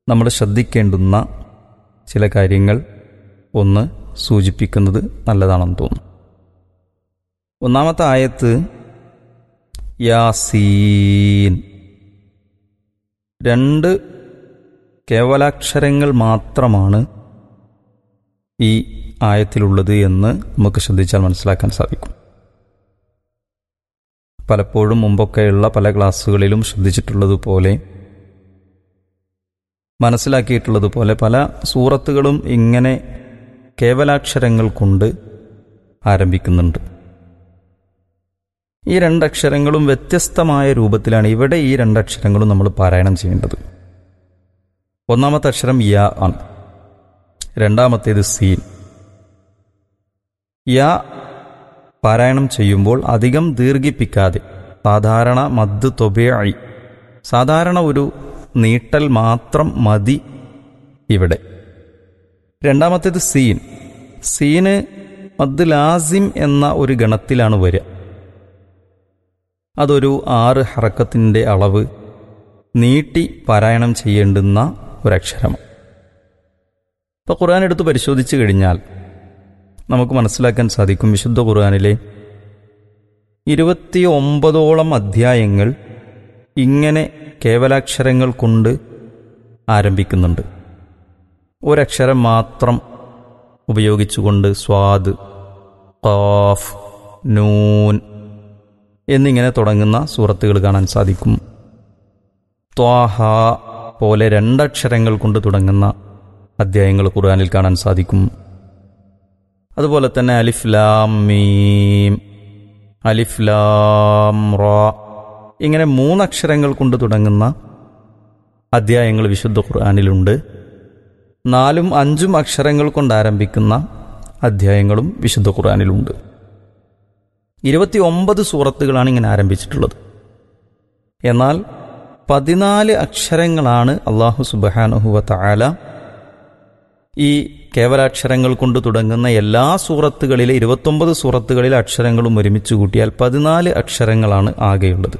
നമ്മൾ ശ്രദ്ധിക്കേണ്ടുന്ന ചില കാര്യങ്ങൾ ഒന്ന് സൂചിപ്പിക്കുന്നത് നല്ലതാണെന്ന് തോന്നുന്നു ഒന്നാമത്തെ ആയത്ത് യാസീൻ രണ്ട് കേവലാക്ഷരങ്ങൾ മാത്രമാണ് ഈ ആയത്തിലുള്ളത് എന്ന് നമുക്ക് ശ്രദ്ധിച്ചാൽ മനസ്സിലാക്കാൻ സാധിക്കും പലപ്പോഴും മുമ്പൊക്കെയുള്ള പല ക്ലാസ്സുകളിലും ശ്രദ്ധിച്ചിട്ടുള്ളതുപോലെ മനസ്സിലാക്കിയിട്ടുള്ളതുപോലെ പല സൂറത്തുകളും ഇങ്ങനെ കേവലാക്ഷരങ്ങൾ കൊണ്ട് ആരംഭിക്കുന്നുണ്ട് ഈ രണ്ടക്ഷരങ്ങളും വ്യത്യസ്തമായ രൂപത്തിലാണ് ഇവിടെ ഈ രണ്ടക്ഷരങ്ങളും നമ്മൾ പാരായണം ചെയ്യേണ്ടത് ഒന്നാമത്തെ അക്ഷരം യ ആണ് രണ്ടാമത്തേത് സീൻ യ പാരായണം ചെയ്യുമ്പോൾ അധികം ദീർഘിപ്പിക്കാതെ സാധാരണ മദ് തൊബയായി സാധാരണ ഒരു നീട്ടൽ മാത്രം മതി ഇവിടെ രണ്ടാമത്തേത് സീൻ സീന് മദ് ലാസിം എന്ന ഒരു ഗണത്തിലാണ് വരിക അതൊരു ആറ് ഹറക്കത്തിൻ്റെ അളവ് നീട്ടി പാരായണം ചെയ്യേണ്ടുന്ന ഒരക്ഷരമാണ് ഇപ്പോൾ ഖുർആൻ എടുത്ത് പരിശോധിച്ച് കഴിഞ്ഞാൽ നമുക്ക് മനസ്സിലാക്കാൻ സാധിക്കും വിശുദ്ധ ഖുർആനിലെ ഇരുപത്തി ഒമ്പതോളം അധ്യായങ്ങൾ ഇങ്ങനെ കേവലാക്ഷരങ്ങൾ കൊണ്ട് ആരംഭിക്കുന്നുണ്ട് ഒരക്ഷരം മാത്രം ഉപയോഗിച്ചുകൊണ്ട് സ്വാദ് ഖാഫ് നൂൻ എന്നിങ്ങനെ തുടങ്ങുന്ന സൂറത്തുകൾ കാണാൻ സാധിക്കും ത്വാഹ പോലെ രണ്ടക്ഷരങ്ങൾ കൊണ്ട് തുടങ്ങുന്ന അധ്യായങ്ങൾ ഖുർആനിൽ കാണാൻ സാധിക്കും അതുപോലെ തന്നെ അലിഫ് ലാം മീം അലിഫ് ലാം റ ഇങ്ങനെ മൂന്നക്ഷരങ്ങൾ കൊണ്ട് തുടങ്ങുന്ന അധ്യായങ്ങൾ വിശുദ്ധ ഖുർആനിലുണ്ട് നാലും അഞ്ചും അക്ഷരങ്ങൾ കൊണ്ട് ആരംഭിക്കുന്ന അധ്യായങ്ങളും വിശുദ്ധ ഖുർആനിലുണ്ട് ഇരുപത്തി ഒമ്പത് സൂറത്തുകളാണ് ഇങ്ങനെ ആരംഭിച്ചിട്ടുള്ളത് എന്നാൽ പതിനാല് അക്ഷരങ്ങളാണ് അള്ളാഹു സുബാനുഹുവ താല ഈ കേവലാക്ഷരങ്ങൾ കൊണ്ട് തുടങ്ങുന്ന എല്ലാ സൂറത്തുകളിലെ ഇരുപത്തൊമ്പത് സൂറത്തുകളിലെ അക്ഷരങ്ങളും ഒരുമിച്ച് കൂട്ടിയാൽ പതിനാല് അക്ഷരങ്ങളാണ് ആകെയുള്ളത്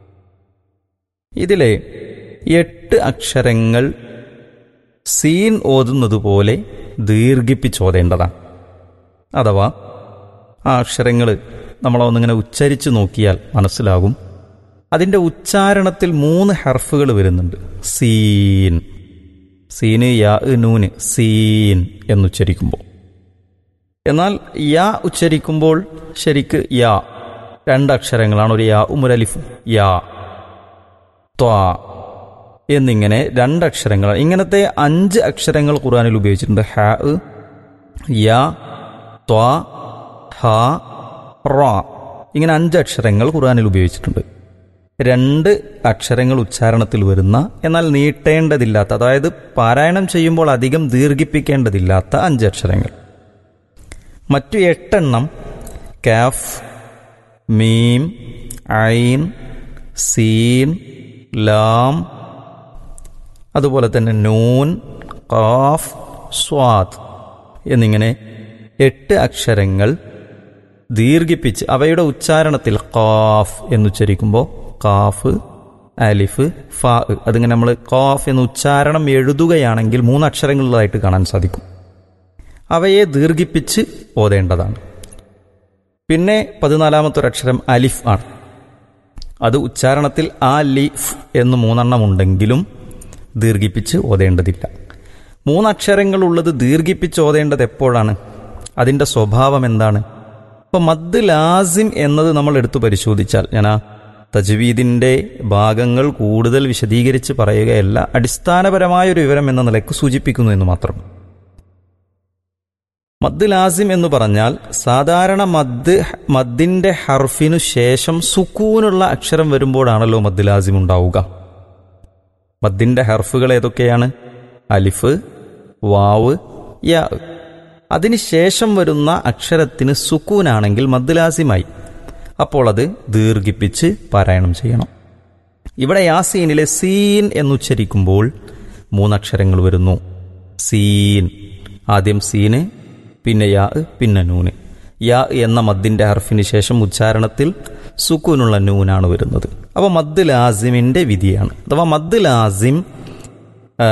ഇതിലെ എട്ട് അക്ഷരങ്ങൾ സീൻ ഓതുന്നതുപോലെ ദീർഘിപ്പിച്ചോതേണ്ടതാണ് അഥവാ ആ അക്ഷരങ്ങൾ നമ്മളൊന്നിങ്ങനെ ഉച്ചരിച്ചു നോക്കിയാൽ മനസ്സിലാകും അതിൻ്റെ ഉച്ചാരണത്തിൽ മൂന്ന് ഹർഫുകൾ വരുന്നുണ്ട് സീൻ സീന് യാ നൂന് സീൻ എന്നുച്ചരിക്കുമ്പോൾ എന്നാൽ യാ ഉച്ചരിക്കുമ്പോൾ ശരിക്ക് യാ രണ്ടക്ഷരങ്ങളാണ് ഒരു യാ ഉമുരലിഫും യാ ത്വാ എന്നിങ്ങനെ രണ്ടക്ഷരങ്ങൾ ഇങ്ങനത്തെ അഞ്ച് അക്ഷരങ്ങൾ ഖുർആനിൽ ഉപയോഗിച്ചിട്ടുണ്ട് ഹ യാ ത്വാ ഹ റ ഇങ്ങനെ അഞ്ച് അക്ഷരങ്ങൾ ഖുർആനിൽ ഉപയോഗിച്ചിട്ടുണ്ട് രണ്ട് അക്ഷരങ്ങൾ ഉച്ചാരണത്തിൽ വരുന്ന എന്നാൽ നീട്ടേണ്ടതില്ലാത്ത അതായത് പാരായണം ചെയ്യുമ്പോൾ അധികം ദീർഘിപ്പിക്കേണ്ടതില്ലാത്ത അഞ്ച് അക്ഷരങ്ങൾ മറ്റു എട്ടെണ്ണം കാഫ് മീം ഐൻ സീൻ ലാം അതുപോലെ തന്നെ നൂൻ കാഫ് സ്വാദ് എന്നിങ്ങനെ എട്ട് അക്ഷരങ്ങൾ ദീർഘിപ്പിച്ച് അവയുടെ ഉച്ചാരണത്തിൽ കാഫ് എന്നുച്ചരിക്കുമ്പോൾ കാഫ് അലിഫ് ഫാ അതിങ്ങനെ നമ്മൾ കാഫ് എന്ന് ഉച്ചാരണം എഴുതുകയാണെങ്കിൽ മൂന്ന് അക്ഷരങ്ങളിലായിട്ട് കാണാൻ സാധിക്കും അവയെ ദീർഘിപ്പിച്ച് ഓതേണ്ടതാണ് പിന്നെ പതിനാലാമത്തെ ഒരു അക്ഷരം അലിഫ് ആണ് അത് ഉച്ചാരണത്തിൽ ആ ലിഫ് എന്ന് മൂന്നെണ്ണം ഉണ്ടെങ്കിലും ദീർഘിപ്പിച്ച് ഓതേണ്ടതില്ല മൂന്നക്ഷരങ്ങളുള്ളത് ദീർഘിപ്പിച്ച് ഓതേണ്ടത് എപ്പോഴാണ് അതിൻ്റെ സ്വഭാവം എന്താണ് ഇപ്പോൾ മദ് ലാസിം എന്നത് നമ്മൾ എടുത്തു പരിശോധിച്ചാൽ ഞാൻ ആ തജ്വീദിൻ്റെ ഭാഗങ്ങൾ കൂടുതൽ വിശദീകരിച്ച് പറയുകയല്ല അടിസ്ഥാനപരമായ ഒരു വിവരം എന്ന നിലയ്ക്ക് സൂചിപ്പിക്കുന്നു എന്ന് മാത്രം മദ് ലാസിം എന്ന് പറഞ്ഞാൽ സാധാരണ മദ് മദ്ദിന്റെ ഹർഫിനു ശേഷം സുക്കൂനുള്ള അക്ഷരം വരുമ്പോഴാണല്ലോ മദ് ലാസിം ഉണ്ടാവുക മദ്ദിന്റെ ഹർഫുകൾ ഏതൊക്കെയാണ് അലിഫ് വാവ് യാ അതിനുശേഷം വരുന്ന അക്ഷരത്തിന് സുക്കൂനാണെങ്കിൽ മദ് ലാസിമായി അപ്പോൾ അത് ദീർഘിപ്പിച്ച് പാരായണം ചെയ്യണം ഇവിടെ യാസീനിലെ സീൻ എന്നുച്ചരിക്കുമ്പോൾ മൂന്നക്ഷരങ്ങൾ വരുന്നു സീൻ ആദ്യം സീന് പിന്നെ യാ പിന്നെ നൂന് യാ എന്ന മദ്ദിന്റെ ഹർഫിന് ശേഷം ഉച്ചാരണത്തിൽ സുക്കൂനുള്ള നൂനാണ് വരുന്നത് അപ്പോൾ മദ് ലാസിമിന്റെ വിധിയാണ് അഥവാ മദ് ലാസിം